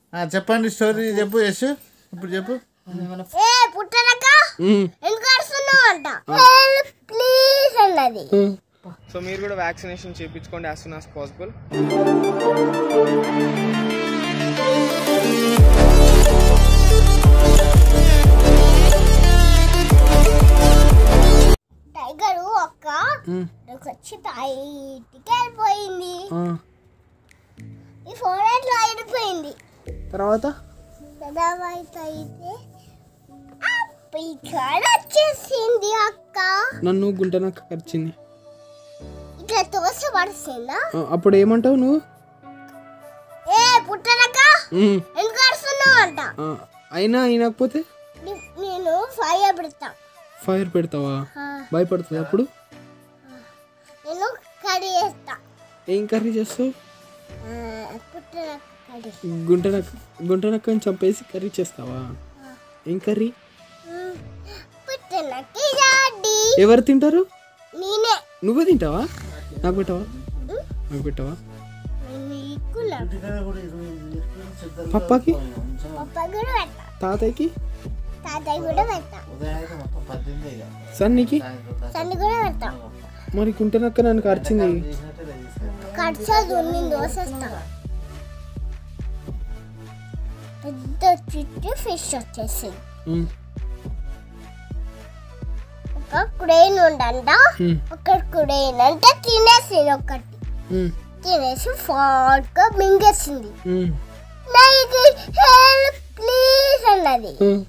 ఆ, చెప్పండి స్టోరీ చెప్పు యశ్ ఇప్పుడు చెప్పు ఏ పుట్టనక్క ఉమ్, ఎందుకు అరుస్తున్నావు అంట ప్లీజ్ అన్నది ఉమ్. సో మీరు కూడా వ్యాక్సినేషన్ చేయించుకోండి as soon as possible tiger ఒక్క ఉమ్, వచ్చి బయటికి వెళ్ళిపోయింది ఆ. ఈ ఫోన్ ఎట్లా అయిపోయింది తర్వాత తర్వాత అయితే ఇక్కడ వచ్చేసింది అక్క నన్ను గుంటనక్క కరిచింది ఇట్లా తోస పడుతుందా ఆ, అప్పుడు ఏమంటావు నువ్వు ఏ పుట్టనక్క ఉమ్, ఎందుకు అరుస్తున్నావు అంట ఆ, అయినా అయినకపోతే ని- నేను ఫైర్ పెడతా ఫైర్ పెడతావా ఆ, భయపడుతుంది అప్పుడు నేను కర్రీ చేస్తా ఏం కర్రీ చేస్తావు ఆ, పుట్టనక్క కర్రీ గుంటనక్క గుంటనక్కని చంపేసి కర్రీ చేస్తావా ఏం కర్రీ మ్, పుట్టనక్క ఇదాడి ఎవరు తింటారు నేనే నువ్వే తింటావా నాకు పెట్టవా నాకు పెట్టవా నీకు నా పప్పాకి పప్ప కూడా పెడతా తాతయ్యకి తాతయ్య కూడా పెడతా సన్నీకి సండి కూడా పెడతా మరి గుంటనక్క నన్ను కరిచింది ఖర్చదు నేను దోసేస్తా పెద్ద చుట్టూ ఫిష్ వచ్చేసి ఉమ్, ఒక కుడైన్ ఉండంట ఉమ్, ఒక కుడైన్ అంటే తినేసింది ఒకటి ఉమ్, తినేసి ఫాట్గా మింగేసింది ఉమ్, నాకు హెల్ప్ ప్లీజ్ అన్నది ఉమ్.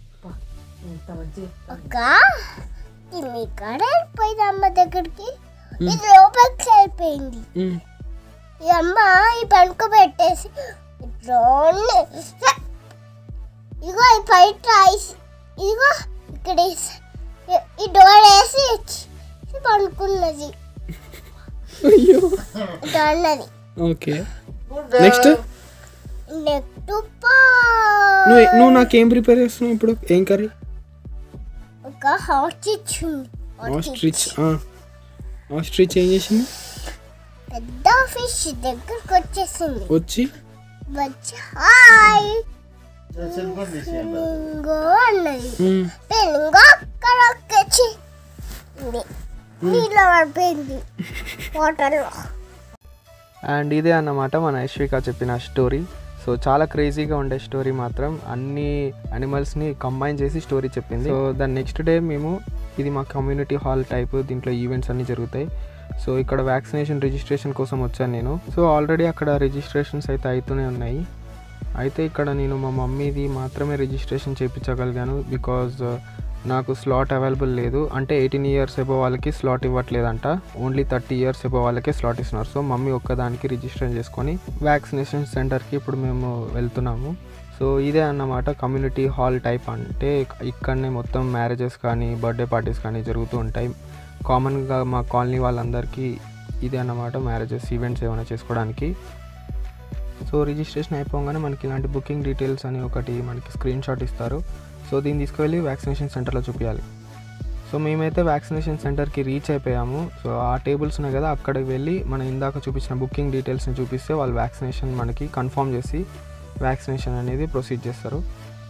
ఒక తిమ్మి కాడ వెళ్ళిపోయింది అమ్మ దగ్గరికి ఇది లోపలికి వెళ్ళిపోయింది ఉమ్. ఈ అమ్మ ఈ పనుకు పెట్టేసి ఇట్లా ఉంది. ఇగో ఈ బయట ఐస్- ఇదిగో ఇక్కడ ఈ- ఈ- ఈ డోర్ వేసి ఇచ్చి పనుకున్నది అయ్యో ఇట్లా అన్నది ఓకే నెక్స్ట్ నెక్స్ట్ నువ్వు నువ్వు నాకేం ప్రిపేర్ చేస్తున్నావు ఇప్పుడు ఏం కర్రీ ఒక హాట్ ఇచ్చింది ఆస్ట్రిచ్ ఆస్ట్రిచ్ ఏం చేసింది పెద్ద ఫిష్ దగ్గరకు వచ్చేసింది వచ్చి వచ్చి హాయ్ పెనుగో అన్నది ఉమ్, పెనుగో అక్కడ వచ్చి నీళ్ళ పడిపోయింది వాటర్లో అండ్ ఇదే అన్నమాట మన ఐశ్విక చెప్పిన స్టోరీ సో చాలా క్రేజీగా ఉండే స్టోరీ మాత్రం అన్ని అనిమల్స్ని కంబైన్ చేసి స్టోరీ చెప్పింది సో దాని నెక్స్ట్ డే మేము ఇది మా కమ్యూనిటీ హాల్ టైప్ దీంట్లో ఈవెంట్స్ అన్నీ జరుగుతాయి సో ఇక్కడ వ్యాక్సినేషన్ రిజిస్ట్రేషన్ కోసం వచ్చాను నేను సో ఆల్రెడీ అక్కడ రిజిస్ట్రేషన్స్ అయితే అవుతూనే ఉన్నాయి అయితే ఇక్కడ నేను మా మమ్మీది మాత్రమే రిజిస్ట్రేషన్ చేయించగలిగాను బికాజ్ నాకు స్లాట్ అవైలబుల్ లేదు అంటే ఎయిటీన్ ఇయర్స్ ఎబో వాళ్ళకి స్లాట్ ఇవ్వట్లేదంట ఓన్లీ థర్టీ ఇయర్స్ ఎబో వాళ్ళకే స్లాట్ ఇస్తున్నారు సో మమ్మీ ఒక్కదానికి రిజిస్ట్రేషన్ చేసుకొని వ్యాక్సినేషన్ సెంటర్కి ఇప్పుడు మేము వెళ్తున్నాము సో ఇదే అన్నమాట కమ్యూనిటీ హాల్ టైప్ అంటే ఇక్కడనే మొత్తం మ్యారేజెస్ కానీ బర్త్డే పార్టీస్ కానీ జరుగుతూ ఉంటాయి కామన్గా మా కాలనీ వాళ్ళందరికీ ఇదే అన్నమాట మ్యారేజెస్ ఈవెంట్స్ ఏమైనా చేసుకోవడానికి సో రిజిస్ట్రేషన్ అయిపోగానే మనకి ఇలాంటి బుకింగ్ డీటెయిల్స్ అని ఒకటి మనకి స్క్రీన్ షాట్ ఇస్తారు సో దీన్ని తీసుకువెళ్ళి వ్యాక్సినేషన్ సెంటర్లో చూపించాలి సో మేమైతే వ్యాక్సినేషన్ సెంటర్కి రీచ్ అయిపోయాము సో ఆ టేబుల్స్ ఉన్నాయి కదా అక్కడికి వెళ్ళి మనం ఇందాక చూపించిన బుకింగ్ డీటెయిల్స్ని చూపిస్తే వాళ్ళు వ్యాక్సినేషన్ మనకి కన్ఫర్మ్ చేసి వ్యాక్సినేషన్ అనేది ప్రొసీడ్ చేస్తారు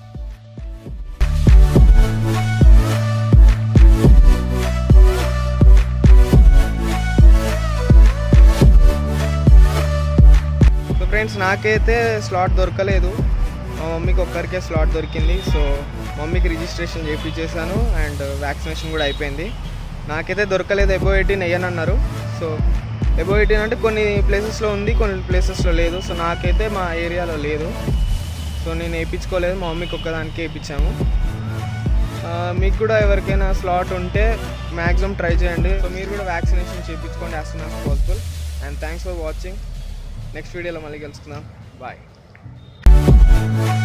సో ఫ్రెండ్స్ నాకైతే స్లాట్ దొరకలేదు మా మమ్మీకి ఒక్కరికే స్లాట్ దొరికింది సో మమ్మీకి రిజిస్ట్రేషన్ చేయించేసాను అండ్ వ్యాక్సినేషన్ కూడా అయిపోయింది నాకైతే దొరకలేదు ఎబో ఎయిటీన్ అయ్యానన్నారు సో ఎబో ఎయిటీన్ అంటే కొన్ని ప్లేసెస్లో ఉంది కొన్ని ప్లేసెస్లో లేదు సో నాకైతే మా ఏరియాలో లేదు సో నేను వేయించుకోలేదు మా మమ్మీకి ఒక్కదానికే వేయించాము ఆ, మీకు కూడా ఎవరికైనా స్లాట్ ఉంటే మ్యాక్సిమం ట్రై చేయండి సో మీరు కూడా వ్యాక్సినేషన్ చేయించుకోండి as soon as possible and thanks for watching next వీడియోలో మళ్ళీ కలుసుకుందాం బాయ్